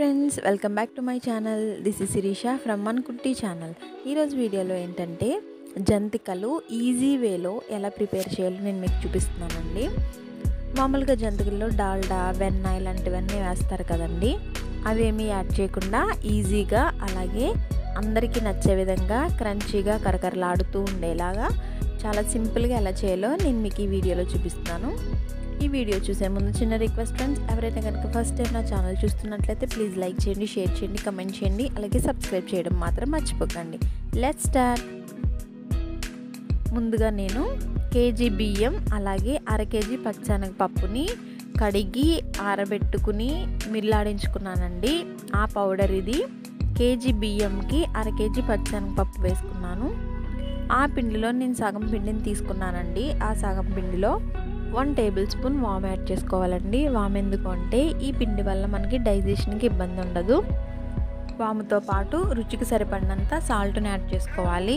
friends welcome back to my channel this is Shirisha from మన్ కుట్టి channel ఈరోజు వీడియోలో ఏంటంటే జంతికలు ఈజీ వేలో ఎలా ప్రిపేర్ చేయాలో నేను మీకు చూపిస్తున్నానండి మామూలుగా జంతికల్లో డాల్డా వెన్న ఇలాంటివన్నీ వేస్తారు కదండి అవేమీ యాడ్ చేయకుండా ఈజీగా అలాగే అందరికీ నచ్చే విధంగా క్రంచీగా కరకరలాడుతూ ఉండేలాగా చాలా సింపుల్గా ఎలా చేయాలో నేను మీకు ఈ వీడియోలో చూపిస్తున్నాను ఈ వీడియో చూసే ముందు చిన్న రిక్వెస్ట్ ఫ్రెండ్స్ ఎవరైతే కనుక ఫస్ట్ టైం నా ఛానల్ చూస్తున్నట్లయితే ప్లీజ్ లైక్ చేయండి షేర్ చేయండి కమెంట్ చేయండి అలాగే సబ్స్క్రైబ్ చేయడం మాత్రం మర్చిపోకండి లెట్ స్టార్ట్ ముందుగా నేను కేజీ బియ్యం అలాగే అర కేజీ పచ్చనగపప్పుని కడిగి ఆరబెట్టుకుని మిల్లాడించుకున్నానండి ఆ పౌడర్ ఇది కేజీ బియ్యంకి అర కేజీ పచ్చనగపప్పు వేసుకున్నాను ఆ పిండిలో నేను సగం పిండిని తీసుకున్నానండి ఆ సగం పిండిలో వన్ టేబుల్ స్పూన్ వామ్ యాడ్ చేసుకోవాలండి వామ్ ఎందుకు అంటే ఈ పిండి వల్ల మనకి డైజెషన్కి ఇబ్బంది ఉండదు వాముతో పాటు రుచికి సరిపడినంత సాల్ట్ని యాడ్ చేసుకోవాలి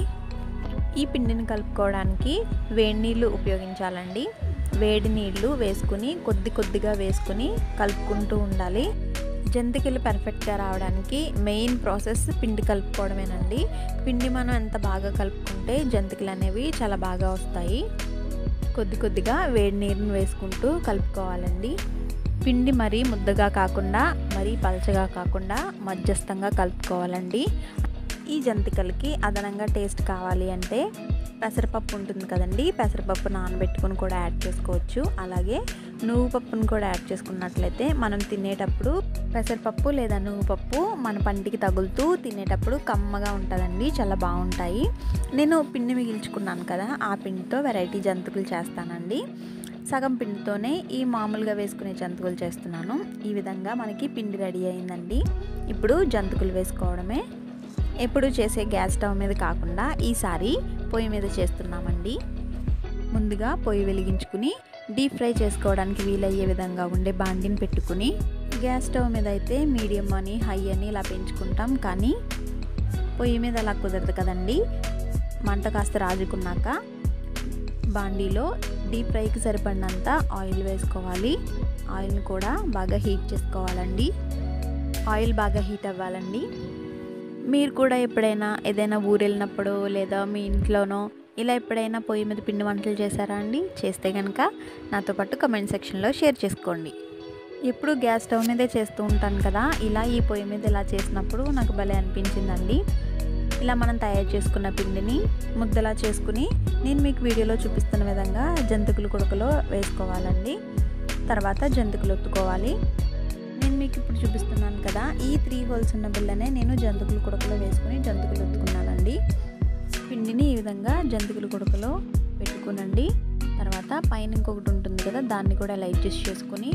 ఈ పిండిని కలుపుకోవడానికి వేడి నీళ్ళు ఉపయోగించాలండి వేడి నీళ్ళు వేసుకుని కొద్ది కొద్దిగా వేసుకుని కలుపుకుంటూ ఉండాలి జంతికలు పర్ఫెక్ట్గా రావడానికి మెయిన్ ప్రాసెస్ పిండి కలుపుకోవడమేనండి పిండి మనం ఎంత బాగా కలుపుకుంటే జంతికలు అనేవి చాలా బాగా వస్తాయి కొద్ది కొద్దిగా వేడి నీరుని వేసుకుంటూ కలుపుకోవాలండి పిండి మరీ ముద్దగా కాకుండా మరీ పలచగా కాకుండా మధ్యస్థంగా కలుపుకోవాలండి ఈ జంతికలకి అదనంగా టేస్ట్ కావాలి అంటే పెసరపప్పు ఉంటుంది కదండి పెసరపప్పు నానబెట్టుకుని కూడా యాడ్ చేసుకోవచ్చు అలాగే నువ్వు పప్పును కూడా యాడ్ చేసుకున్నట్లయితే మనం తినేటప్పుడు పెసరపప్పు లేదా నువ్వు పప్పు మన పంటికి తగులుతూ తినేటప్పుడు కమ్మగా ఉంటుందండి చాలా బాగుంటాయి నేను పిండి మిగిల్చుకున్నాను కదా ఆ పిండితో వెరైటీ జంతుకులు చేస్తానండి సగం పిండితోనే ఈ మామూలుగా వేసుకునే జంతుకులు చేస్తున్నాను ఈ విధంగా మనకి పిండి రెడీ అయిందండి ఇప్పుడు జంతుకులు వేసుకోవడమే ఎప్పుడు చేసే గ్యాస్ స్టవ్ మీద కాకుండా ఈసారి పొయ్యి మీద చేస్తున్నామండి ముందుగా పొయ్యి వెలిగించుకుని డీప్ ఫ్రై చేసుకోవడానికి వీలయ్యే విధంగా ఉండే బాండిని పెట్టుకుని గ్యాస్ స్టవ్ మీద అయితే మీడియం అని హై అని ఇలా పెంచుకుంటాం కానీ పొయ్యి మీద అలా కుదరదు కదండి మంట కాస్త రాజుకున్నాక బాండీలో డీప్ ఫ్రైకి సరిపడినంత ఆయిల్ వేసుకోవాలి ఆయిల్ని కూడా బాగా హీట్ చేసుకోవాలండి ఆయిల్ బాగా హీట్ అవ్వాలండి మీరు కూడా ఎప్పుడైనా ఏదైనా ఊరు వెళ్ళినప్పుడు లేదా మీ ఇంట్లోనో ఇలా ఎప్పుడైనా పొయ్యి మీద పిండి వంటలు చేశారా అండి చేస్తే కనుక నాతో పాటు కమెంట్ సెక్షన్లో షేర్ చేసుకోండి ఎప్పుడు గ్యాస్ స్టవ్ మీదే చేస్తూ ఉంటాను కదా ఇలా ఈ పొయ్యి మీద ఇలా చేసినప్పుడు నాకు భలే అనిపించిందండి ఇలా మనం తయారు చేసుకున్న పిండిని ముద్దలా చేసుకుని నేను మీకు వీడియోలో చూపిస్తున్న విధంగా జంతికలు కొడుకులో వేసుకోవాలండి తర్వాత జంతికలు ఒత్తుకోవాలి నేను మీకు ఇప్పుడు చూపిస్తున్నాను కదా ఈ త్రీ హోల్స్ ఉన్న బిల్లనే నేను జంతికలు కొడుకులో వేసుకుని జంతికలు ఒత్తుకున్నానండి పిండిని ఈ విధంగా జంతికలు కొడుకులో పెట్టుకునండి తర్వాత పైన ఇంకొకటి ఉంటుంది కదా దాన్ని కూడా లైట్ చేసి చేసుకుని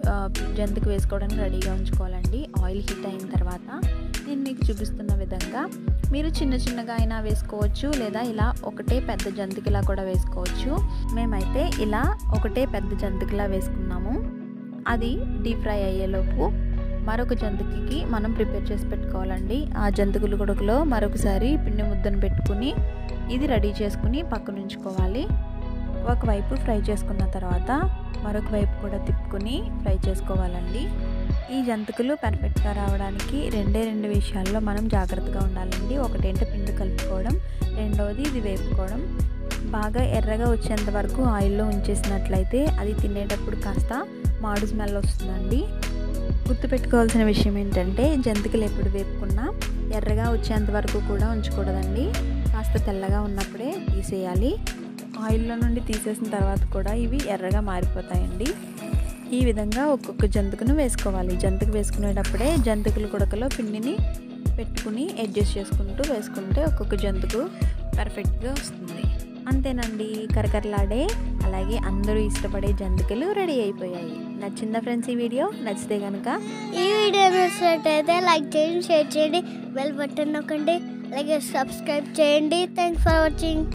జంతికి వేసుకోవడానికి రెడీగా ఉంచుకోవాలండి ఆయిల్ హీట్ అయిన తర్వాత నేను మీకు చూపిస్తున్న విధంగా మీరు చిన్న చిన్నగా అయినా వేసుకోవచ్చు లేదా ఇలా ఒకటే పెద్ద జంతికిలా కూడా వేసుకోవచ్చు మేమైతే ఇలా ఒకటే పెద్ద జంతికిలా వేసుకున్నాము అది డీప్ ఫ్రై అయ్యేలోపు మరొక జంతికి మనం ప్రిపేర్ చేసి పెట్టుకోవాలండి ఆ జంతికలు కొడుకులో మరొకసారి పిండి ముద్దను పెట్టుకుని ఇది రెడీ చేసుకుని పక్కన ఉంచుకోవాలి ఒకవైపు ఫ్రై చేసుకున్న తర్వాత మరొక వైపు కూడా తిప్పుకొని ఫ్రై చేసుకోవాలండి ఈ జంతికలు పర్ఫెక్ట్గా రావడానికి రెండే రెండు విషయాల్లో మనం జాగ్రత్తగా ఉండాలండి ఒకటేంటే పిండి కలుపుకోవడం రెండవది ఇది వేపుకోవడం బాగా ఎర్రగా వచ్చేంత వరకు ఆయిల్లో ఉంచేసినట్లయితే అది తినేటప్పుడు కాస్త మాడు స్మెల్ వస్తుందండి గుర్తుపెట్టుకోవాల్సిన విషయం ఏంటంటే జంతికలు ఎప్పుడు వేపుకున్నా ఎర్రగా వచ్చేంత వరకు కూడా ఉంచకూడదండి కాస్త తెల్లగా ఉన్నప్పుడే తీసేయాలి ఆయిల్లో నుండి తీసేసిన తర్వాత కూడా ఇవి ఎర్రగా మారిపోతాయండి ఈ విధంగా ఒక్కొక్క జంతుకును వేసుకోవాలి జంతుకు వేసుకునేటప్పుడే జంతికలు కుడకలో పిండిని పెట్టుకుని అడ్జస్ట్ చేసుకుంటూ వేసుకుంటే ఒక్కొక్క జంతుకు పర్ఫెక్ట్గా వస్తుంది అంతేనండి కరకరలాడే అలాగే అందరూ ఇష్టపడే జంతికలు రెడీ అయిపోయాయి నచ్చిందా ఫ్రెండ్స్ ఈ వీడియో నచ్చితే కనుక ఈ వీడియో నచ్చినట్టయితే లైక్ చేయండి షేర్ చేయండి బెల్ బటన్ నొక్కండి అలాగే సబ్స్క్రైబ్ చేయండి థ్యాంక్స్ ఫర్ వాచింగ్